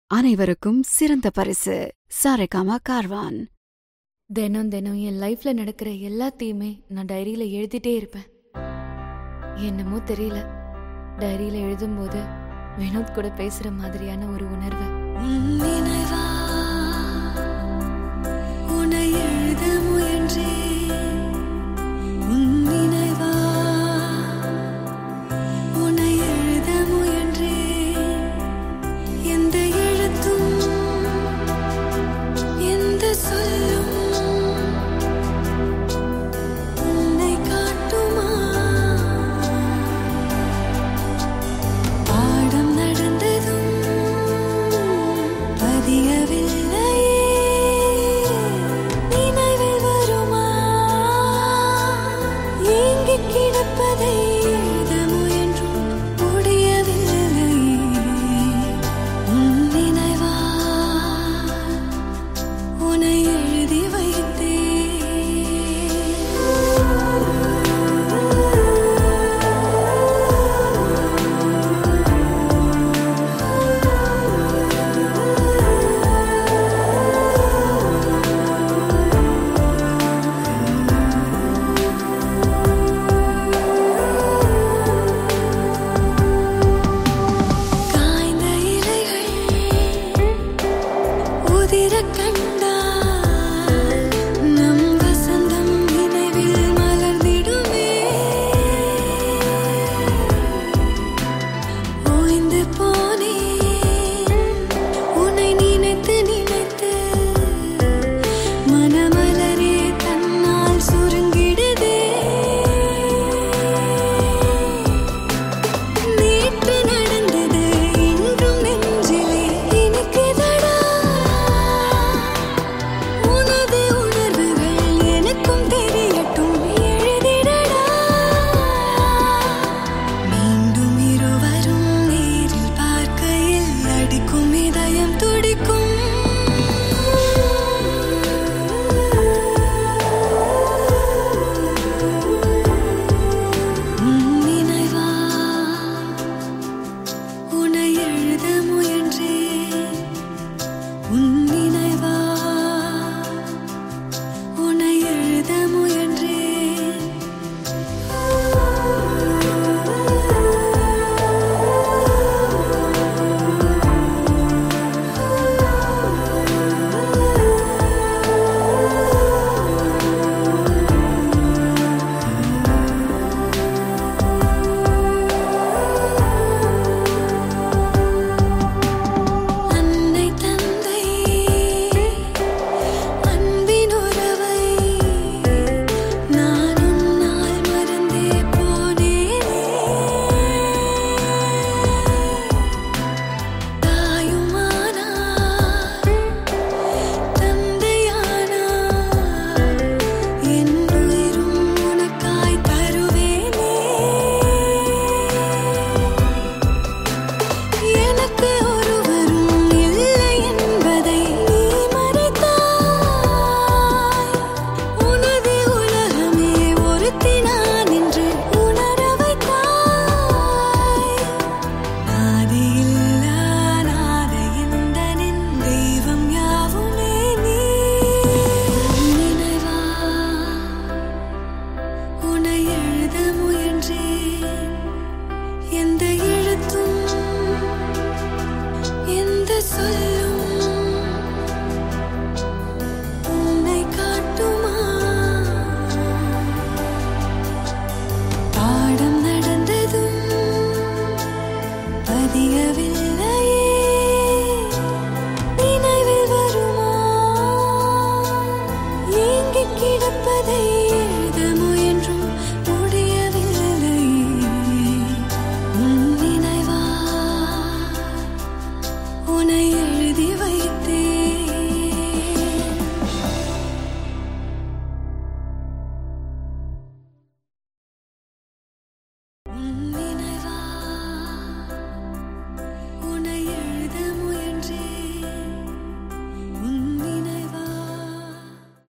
அனைவருக்கும் சிறந்த பரிசு சாரேகாமா கார்வான் தினம் தினம் என் லைஃப்ல நடக்கிற எல்லாத்தையுமே நான் டைரியில எழுதிட்டே இருப்பேன் என்னமோ தெரியல டைரியில எழுதும்போது வினோத் கூட பேசுற மாதிரியான ஒரு உணர்வு நினைவா உன்னை எழுத முயன்றேன் உன் நினைவா உன்னை எழுத முயன்றேன் எந்த எழுத்தும் எந்த சொல்லும் உன்னை காட்டுமா பாடம் நடந்ததும் பதியவில்லையே நினைவில் வருமா ஏங்கிக் கிடப்பதை எழுத முயன்றும் முடியவில்லையே உன் நினைவா உன்னை எழுதி காய்ந்த இலைகள் உதிரக் கண்டால் நம் வசந்தம் நினைவில் மலர்ந்திடுமே ஓய்ந்து போனேன் உன்னை நினைத்து நினைத்து மனமலரே தன்னால் சுருங்கிடுதே நேற்று நடந்தது இன்றும் நெஞ்சிலே இனிக்குதடா உனது உணர்வுகள் எனக்கும் தெரியட்டும் எழுதிடடா மீண்டும் இருவரும் நேரில் பார்க்கையில் அடிக்கும் இதயம் துடிக்கும் உன் நினைவா உன்னை எழுத முயன்றேன் உன் நினைவா உன்னை எழுத முயன்றேன் அன்னை தந்தை அன்பின் உறவை நான் உன்னால் மறந்தே போனேனே தாயுமானார் தந்தையானார் என் உயிரும் உனக்காய் தருவேனே எனக்கு ஒருவரும் இல்லை என்பதை நீ மறைத்தாய் உனது உலகமே ஒருத்தி நான் என்று உணர வைத்தாய் நாதியில்லா நாத இந்த நின் தெய்வம் யாவுமே நீ நினைவா உன்னை எழுத முயன்றேன் எந்த எழுத்தும் எந்த சொல்லும் உன்னை காட்டுமா பாடம் நடந்ததும் பதியவில்லையே நினைவில் வருமா ஏங்கிக் கிடப்பதை எழுத முயன்றும் முடியவில்லையே உன் நினைவா உன்னை எழுதி வைத்தேன் உன்